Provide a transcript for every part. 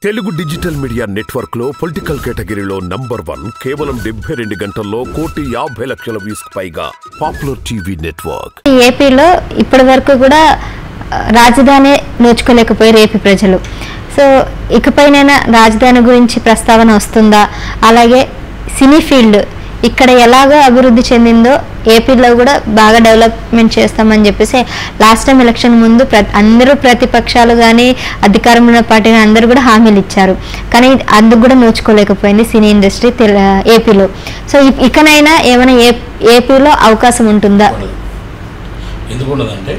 Telugu digital media network లో political కేటగిరీలో number one కేవలం డెబ్బై రెండు గంటల్లో కోటి యాభై లక్షల వ్యూస్ పైగా పాపులర్ టీవీ నెట్వర్క్ ఏపీలో ఇప్పటి వరకు కూడా ఆ, రాజధాని నోచుకోలేకపోయారు ఏపీ ప్రజలు సో ఇకపైనైనా రాజధాని గురించి ప్రస్తావన వస్తుందా అలాగే సినీ ఫీల్డ్ ఇక్కడ ఎలాగో అభివృద్ధి చెందిందో ఏపీలో కూడా బాగా డెవలప్మెంట్ చేస్తామని చెప్పేసి లాస్ట్ టైం ఎలక్షన్ ముందు ప్ర అందరూ ప్రతిపక్షాలు కానీ అధికారంలో ఉన్న పార్టీ కానీ అందరూ కూడా హామీలు ఇచ్చారు కానీ అందుకు కూడా నోచుకోలేకపోయింది సినీ ఇండస్ట్రీ తెల ఏపీలో సో ఇ- ఇకనైనా ఏమైనా ఏ ఏపీలో అవకాశం ఉంటుందా ఉండదు ఎందుకు ఉండదంటే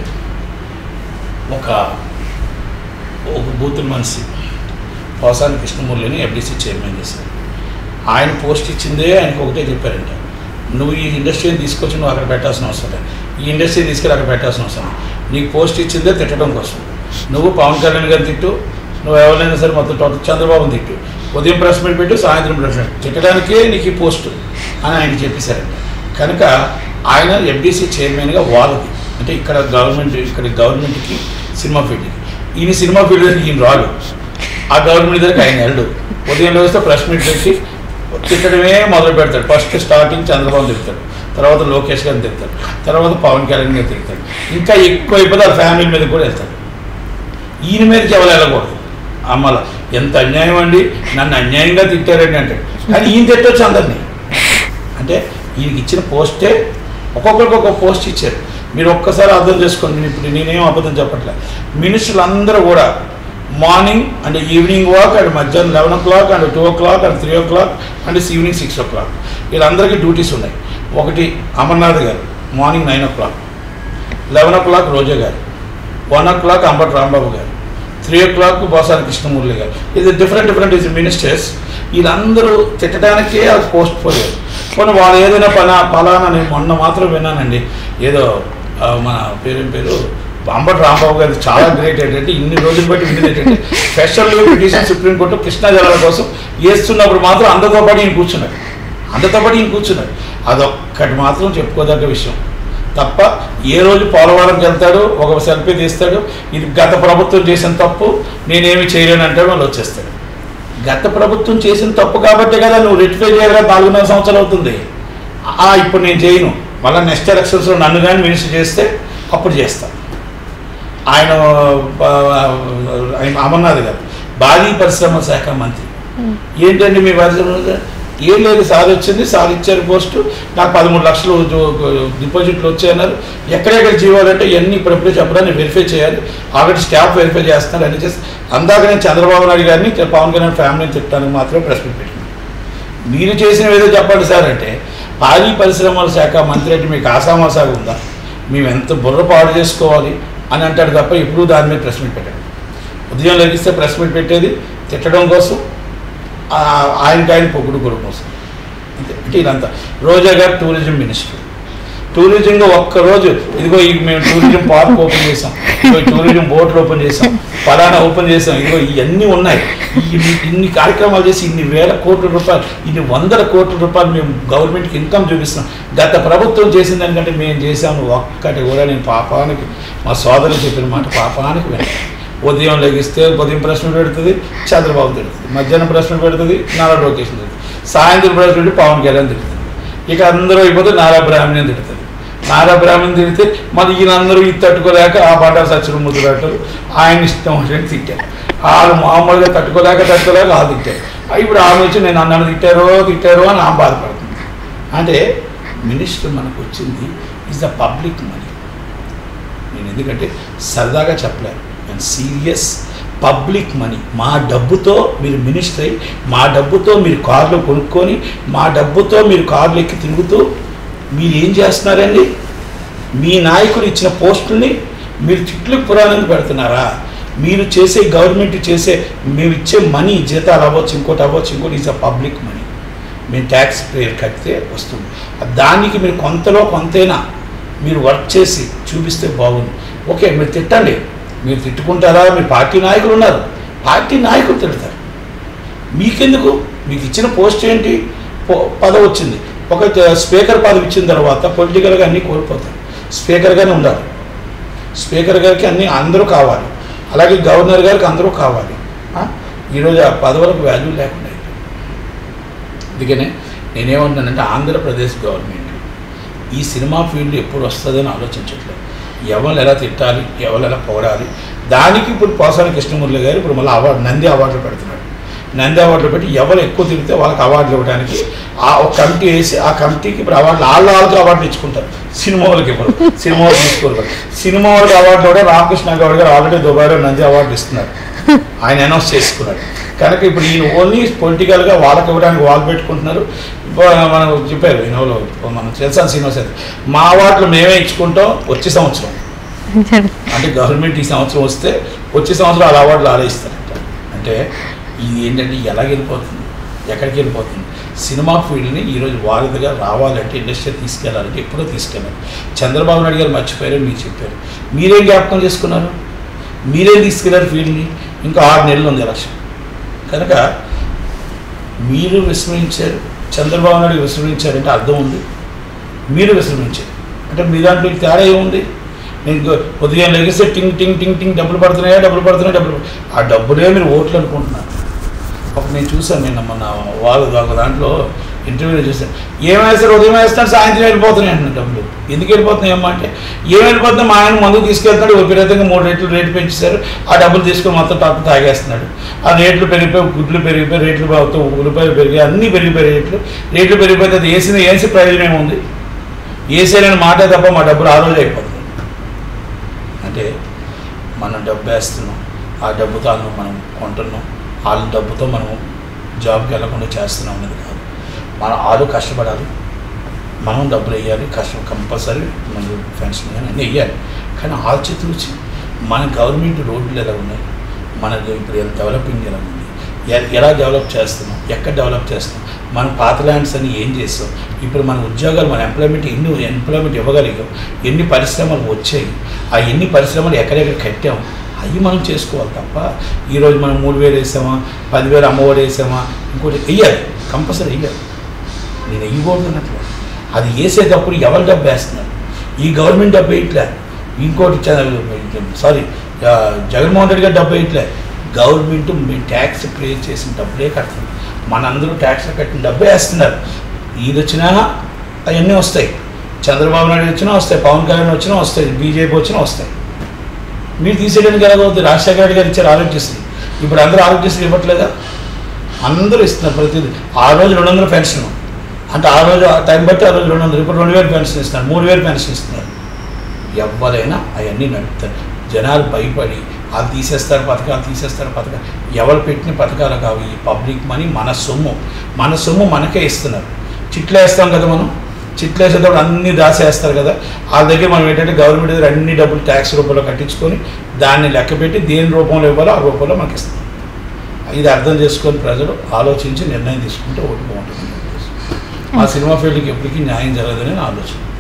ఒక ఒక బూతుల మనిషి పోసాని కృష్ణమూర్తిని ఎఫ్డీసీ చైర్మన్ చేశారు ఆయన పోస్ట్ ఇచ్చిందే ఆయనకు ఒకటే చెప్పారంట నువ్వు ఈ ఇండస్ట్రీని తీసుకొచ్చి నువ్వు అక్కడ పెట్టాల్సిన అవసరం లేదు ఈ ఇండస్ట్రీని తీసుకెళ్ళి అక్కడ పెట్టాల్సిన అవసరం లేదు. నీకు పోస్ట్ ఇచ్చిందే తిట్టడం కోసం నువ్వు పవన్ కళ్యాణ్ గారిని తిట్టు నువ్వు ఎవరైనా సరే మొత్తం టోటల్ చంద్రబాబుని తిట్టు ఉదయం ప్రెస్ మీట్ పెట్టు సాయంత్రం ప్రెస్ మీట్ తిట్టడానికే నీకు ఈ పోస్టు అని ఆయన చెప్పేశారంట కనుక ఆయన ఎఫ్డీసీ చైర్మన్గా వాళ్ళది అంటే ఇక్కడ గవర్నమెంట్ ఇక్కడ గవర్నమెంట్కి సినిమా ఫీల్డ్కి ఈయన సినిమా ఫీల్డ్ దగ్గరికి ఈయన రాడు ఆ గవర్నమెంట్ దగ్గరికి ఆయన వెళ్ళడు ఉదయం వస్తే ప్రెస్ మీట్ పెట్టి తిట్టడమే మొదలు పెడతాడు ఫస్ట్ స్టార్టింగ్ చంద్రబాబు తిడతాడు తర్వాత లోకేష్ గారిని తిడతాడు తర్వాత పవన్ కళ్యాణ్ గారిని తిడతాడు ఇంకా ఎక్కువ అయిపోతే ఆ ఫ్యామిలీ మీద కూడా వెళ్తాడు ఈయన మీదకి ఎవరు వెళ్ళకూడదు అమ్మల ఎంత అన్యాయం అండి నన్ను అన్యాయంగా తిట్టారండి అంటే కానీ ఈయన తిట్టొచ్చు అందరినీ అంటే ఈయనకి ఇచ్చిన పోస్టే ఒక్కొక్కరికి ఒక్కొక్క పోస్ట్ ఇచ్చారు మీరు ఒక్కసారి అర్థం చేసుకోండి నేను ఇప్పుడు నేనేం అబద్ధం చెప్పట్లే మినిస్టర్లు అందరూ కూడా morning and evening walk and మధ్యాహ్నం eleven o'clock and two o'clock and three o'clock and evening six o'clock వీళ్ళందరికీ డ్యూటీస్ ఉన్నాయి ఒకటి Amarnath garu morning nine o'clock eleven o'clock Roja garu one o'clock Ambati Rambabu garu three o'clock Bosani Krishnamurthy garu ఇది different different is ministers వీళ్ళందరూ తిట్టడానికే అది post పోయారు కొన్ని వాళ్ళు ఏదైనా పన పలానా నేను మొన్న మాత్రం విన్నానండి ఏదో ఆ, మన పేరేం పేరు అంబటి రాంబాబు గారు చాలా గ్రేట్ ఏంటంటే ఇన్ని రోజులు బట్టి విన్నది ఏంటంటే స్పెషల్ పిటిషన్ సుప్రీంకోర్టు కృష్ణా జలాల కోసం వేస్తున్నప్పుడు మాత్రం అందరితో పాటు ఈయన కూర్చున్నాడు అందరితో పాటు ఈయన కూర్చున్నాడు అదొక్కటి మాత్రం చెప్పుకోదగ్గ విషయం తప్ప ఏ రోజు పోలవరంకి వెళ్తాడు ఒక సెల్ఫీ తీస్తాడు ఇది గత ప్రభుత్వం చేసిన తప్పు నేనేమి చేయలేను అంటే వాళ్ళు వచ్చేస్తాడు గత ప్రభుత్వం చేసిన తప్పు కాబట్టే కదా నువ్వు రెక్టిఫై చేయగా నాలుగున్నర సంవత్సరాలు అవుతుంది ఆ ఇప్పుడు నేను చేయను మళ్ళీ నెక్స్ట్ ఎలక్షన్స్లో నన్ను కానీ మినిస్టర్ చేస్తే అప్పుడు చేస్తాను ఆయన ఆ, ఆయన అమర్నాథ్ గారు భారీ పరిశ్రమ శాఖ మంత్రి ఏంటండి మీ పరిశ్రమ ఏం లేదు సార్ వచ్చింది సార్ ఇచ్చారు పోస్టు నాకు పదమూడు లక్షలు జో- డిపాజిట్లు వచ్చాయన్నారు ఎక్కడెక్కడ జీవాలంటే ఇవన్నీ ఇప్పుడెప్పుడే చెప్పరా నేను వెరిఫై చేయాలి ఆల్రెడీ స్టాఫ్ వెరిఫై చేస్తున్నారు అన్ని చేసి అందాక నేను చంద్రబాబు నాయుడు గారిని పవన్ కళ్యాణ్ ఫ్యామిలీని తిట్టానికి మాత్రమే ప్రెస్ మీట్ పెట్టింది మీరు చేసిన ఏదో చెప్పండి సార్ అంటే భారీ పరిశ్రమల శాఖ మంత్రి అంటే మీకు ఆసామాసాగా ఉందా మేము ఎంత బుర్ర పాడు చేసుకోవాలి అని అంటాడు తప్ప ఎప్పుడూ దాని మీద ప్రెస్ మీట్ పెట్టాడు ఉదయం లెగిస్తే ప్రెస్ మీట్ పెట్టేది తిట్టడం కోసం ఆ- ఆయనకి ఆయన పొగుడు కూడా కోసం అంతే అంటే ఇదంతా రోజా గారు టూరిజం మినిస్టర్ టూరిజంగా ఒక్కరోజు ఇదిగో ఈ మేము టూరిజం పార్క్ ఓపెన్ చేసాం ఇదిగో ఈ టూరిజం బోట్లు ఓపెన్ చేసాం ఫలానా ఓపెన్ చేసాం ఇదిగో ఇవన్నీ ఉన్నాయి ఇన్ని ఇన్ని కార్యక్రమాలు చేసి ఇన్ని వేల కోట్ల రూపాయలు ఇన్ని వందల కోట్ల రూపాయలు మేము గవర్నమెంట్కి ఇన్కమ్ చూపిస్తున్నాం గత ప్రభుత్వం చేసిన దానికంటే మేము చేసాము ఒక్కటి కూడా నేను పాపానికి మా సోదరులు చెప్పిన మాట పాపానికి విన్నాను ఉదయం లెగిస్తే ఉదయం ప్రశ్న పెడుతుంది చంద్రబాబు తిడుతుంది మధ్యాహ్నం ప్రశ్న పెడుతుంది నారా లోకేష్ తిడుతుంది సాయంత్రం ప్రశ్న పెట్టి పవన్ కళ్యాణ్ తిడుతుంది ఇక అందరూ అయిపోతే నారా బ్రాహ్మణ్యం తిడుతుంది నారా బ్రాహ్మణ్యం తిడితే మరి ఈయనందరూ ఇది తట్టుకోలేక ఆ బండారు సచ్చిన ముద్దు పెట్టారు ఆయన ఇష్టం వచ్చినట్టు తిట్టారు వాళ్ళు మామూలుగా తట్టుకోలేక తట్టుకోలేక వాళ్ళు తిట్టారు ఆ ఇప్పుడు ఆమె వచ్చి నేను అన్నను తిట్టారో తిట్టారో అని ఆమె బాధపడుతుంది అంటే మినిస్టర్ మనకు వచ్చింది ఈజ్ ద పబ్లిక్ మనీ నేను ఎందుకంటే సరదాగా చెప్పలేను నేను సీరియస్ పబ్లిక్ మనీ మా డబ్బుతో మీరు మినిస్టర్ అయ్యి మా డబ్బుతో మీరు కార్లు కొనుక్కొని మా డబ్బుతో మీరు కార్లు ఎక్కి తిరుగుతూ మీరు ఏం చేస్తున్నారండి మీ నాయకుడు ఇచ్చిన పోస్టుల్ని మీరు చిట్లు పురాణానికి పెడుతున్నారా మీరు చేసే గవర్నమెంట్ చేసే మేము ఇచ్చే మనీ జీతాలు అవ్వచ్చు ఇంకోటి అవ్వచ్చు ఇంకోటి ఈజ్ అ పబ్లిక్ మనీ మేము ట్యాక్స్ పేరు కడితే వస్తుంది దానికి మీరు కొంతలో కొంతైనా మీరు వర్క్ చేసి చూపిస్తే బాగుంది ఓకే మీరు తిట్టండి మీరు తిట్టుకుంటారా మీ పార్టీ నాయకులు ఉన్నారు పార్టీ నాయకులు తిడతారు మీకెందుకు మీకు ఇచ్చిన పోస్ట్ ఏంటి పో- పదవి వచ్చింది ఒక జ- స్పీకర్ పదవి ఇచ్చిన తర్వాత పొలిటికల్గా అన్నీ కోల్పోతారు స్పీకర్గానే ఉండాలి స్పీకర్ గారికి అన్నీ అందరూ కావాలి అలాగే గవర్నర్ గారికి అందరూ కావాలి ఆ? ఈరోజు ఆ పదవులకు వాల్యూ లేకుండా అయిపోయింది అందుకనే నేనేమంటున్నానంటే ఆంధ్రప్రదేశ్ గవర్నమెంట్ ఈ సినిమా ఫీల్డ్ ఎప్పుడు వస్తుందని ఆలోచించట్లేదు ఎవరు ఎలా తిట్టాలి ఎవరు ఎలా పొగడాలి దానికి ఇప్పుడు పోసాని కృష్ణమురళి గారు ఇప్పుడు మళ్ళీ అవార్డు నంది అవార్డులు పెడుతున్నాడు నంది అవార్డులు పెట్టి ఎవరు ఎక్కువ తిరిగితే వాళ్ళకి అవార్డులు ఇవ్వడానికి ఆ ఒక కమిటీ వేసి ఆ కమిటీకి ఇప్పుడు అవార్డులు వాళ్ళ వాళ్ళకి అవార్డులు ఇచ్చుకుంటారు సినిమా వాళ్ళకి ఇప్పుడు సినిమా వాళ్ళు తీసుకోరు కదా. సినిమా వాళ్ళకి అవార్డు కూడా రామకృష్ణ గౌడ్ గారు ఆల్రెడీ దుబాయ్లో నంది అవార్డు ఇస్తున్నారు ఆయన అనౌన్స్ చేసుకున్నాడు కనుక ఇప్పుడు ఈయన ఓన్లీ పొలిటికల్గా వాళ్ళకి ఇవ్వడానికి వాళ్ళు పెట్టుకుంటున్నారు ఇప్పుడు మనం చెప్పారు ఈయనలో మనం చేసాను శ్రీనివాస్ గారు. మా అవార్డులు మేమే ఇచ్చుకుంటాం వచ్చే సంవత్సరం అంటే గవర్నమెంట్ ఈ సంవత్సరం వస్తే వచ్చే సంవత్సరం అలా అవార్డులు ఆలే ఇస్తారంట అంటే ఇది ఏంటంటే ఎలాగ వెళ్ళిపోతుంది ఎక్కడికి వెళ్ళిపోతుంది సినిమా ఫీల్డ్ని ఈరోజు వారధిగా రావాలంటే ఇండస్ట్రీ తీసుకెళ్ళాలంటే ఎప్పుడో తీసుకెళ్ళాలి చంద్రబాబు నాయుడు గారు మర్చిపోయారు మీరు చెప్పారు మీరేం జ్ఞాపకం చేసుకున్నారు మీరేం తీసుకెళ్లారు ఫీల్డ్ని ఇంకా ఆరు నెలలు ఉంది ఎలక్షన్ కనుక మీరు విస్మరించారు చంద్రబాబు నాయుడు విస్మరించారంటే అర్థం ఉంది మీరు విస్మరించారు అంటే మీ దాంట్లో తేడా ఏముంది నేను గ- ఉదయం లెగిస్తే టింగ్ టింగ్ టింగ్ టింగ్ డబ్బులు పడుతున్నాయా డబ్బులు పడుతున్నాయా డబ్బులు పడు- ఆ డబ్బులే మీరు ఓట్లు అనుకుంటున్నారు ఒక నేను చూసాను నిన్న మన వాళ్ళు ఒక దాంట్లో ఇంటర్వ్యూలో చూసాను ఏం వేస్తారు ఉదయం వేస్తాను సాయంత్రం వెళ్ళిపోతున్నాయి అంటున్నారు డబ్బులు ఎందుకు వెళ్ళిపోతున్నాయి అమ్మా అంటే ఏం వెళ్ళిపోతుంది మా ఆయన మందుకు తీసుకెళ్తున్నాడు విపరీతంగా మూడు రేట్లు రేటు పెంచేశారు ఆ డబ్బులు తీసుకొని మొత్తం టప్పు తాగేస్తున్నాడు ఆ రేట్లు పెరిగిపోయి గుడ్లు పెరిగిపోయి రేట్లు మొత్తం ఉల్లిపాయలు పెరిగాయి అన్నీ పెరిగిపోయి రేట్లు రేట్లు పెరిగిపోతే అది వేసిన వేసి ప్రయోజనం ఏముంది వేసేయలేని మాటే తప్ప మా డబ్బులు ఆ రోజు అయిపోతుంది అంటే మనం డబ్బు వేస్తున్నాం ఆ డబ్బుతో వాళ్ళను మనం కొంటున్నాం వాళ్ళ డబ్బుతో మనం జాబ్కి వెళ్ళకుండా చేస్తున్నాం అనేది కాదు మనం వాళ్ళు కష్టపడాలి మనం డబ్బులు వేయాలి కష్టం కంపల్సరీ మన పెన్షన్ కానీ అన్నీ వేయాలి కానీ ఆచితూచి మన గవర్నమెంట్ రోడ్లు ఎలా ఉన్నాయి మన ఇప్పుడు ఎలా డెవలపింగ్ ఎలా ఉంది ఎ- ఎలా డెవలప్ చేస్తున్నాం ఎక్కడ డెవలప్ చేస్తున్నాం మన పాత ల్యాండ్స్ అని ఏం చేస్తాం ఇప్పుడు మన ఉద్యోగాలు మన ఎంప్లాయ్మెంట్ ఎన్ని ఎంప్లాయ్మెంట్ ఇవ్వగలిగాం ఎన్ని పరిశ్రమలు వచ్చాయి ఆ ఎన్ని పరిశ్రమలు ఎక్కడెక్కడ కట్టాం అవి మనం చేసుకోవాలి తప్ప ఈరోజు మనం మూడు వేలు వేసామా పదివేలు అమ్మఒడి వేసామా ఇంకోటి వెయ్యాలి కంపల్సరీ వెయ్యాలి నేను వెయ్యకూడదు అన్నట్లు అది వేసేటప్పుడు ఎవరు డబ్బు వేస్తున్నారు ఈ గవర్నమెంట్ డబ్బు వేయట్లే ఇంకోటి సారీ జగన్మోహన్ రెడ్డి గారు డబ్బు వేయట్లే గవర్నమెంట్ మేము ట్యాక్స్ పే చేసిన డబ్బులే కడుతున్నాం మనందరూ ట్యాక్స్ కట్టిన డబ్బే వేస్తున్నారు ఇది వచ్చినా అవన్నీ వస్తాయి చంద్రబాబు నాయుడు వచ్చినా వస్తాయి పవన్ కళ్యాణ్ వచ్చినా వస్తాయి బీజేపీ వచ్చినా వస్తాయి మీరు తీసేయడానికి ఎలాగవుతుంది రాజశేఖర రెడ్డి గారు ఇచ్చారు ఆరోగ్యశ్రీ ఇప్పుడు అందరూ ఆరోగ్యశ్రీ ఇవ్వట్లేదా అందరూ ఇస్తున్నారు ప్రతిదీ ఆ రోజు రెండు వందల పెన్షన్ అంటే ఆ రోజు ఆ టైం బట్టి ఆ రోజు రెండు వందలు ఇప్పుడు రెండు వేలు పెన్షన్ ఇస్తున్నారు మూడు వేలు పెన్షన్ ఇస్తున్నారు ఎవరైనా అవన్నీ నడుపుతారు జనాలు భయపడి వాళ్ళు తీసేస్తారు పథకాలు తీసేస్తారు పథకాలు ఎవరు పెట్టిన పథకాలు కావు ఈ పబ్లిక్ మనీ మన సొమ్ము మన సొమ్ము మనకే ఇస్తున్నారు చిట్లు వేస్తాం కదా మనం చిట్లు వేసేటప్పుడు అన్ని దాచేస్తారు కదా వాళ్ళ దగ్గర మనం ఏంటంటే గవర్నమెంట్ దగ్గర అన్ని డబ్బులు ట్యాక్స్ రూపంలో కట్టించుకొని దాన్ని లెక్క పెట్టి దేని రూపంలో ఇవ్వాలో ఆ రూపంలో మనకి ఇస్తాం ఇది అర్థం చేసుకొని ప్రజలు ఆలోచించి నిర్ణయం తీసుకుంటే ఓటు బాగుంటుంది ఆ సినిమా ఫీల్డ్కి ఎప్పటికీ న్యాయం జరగదని నా ఆలోచన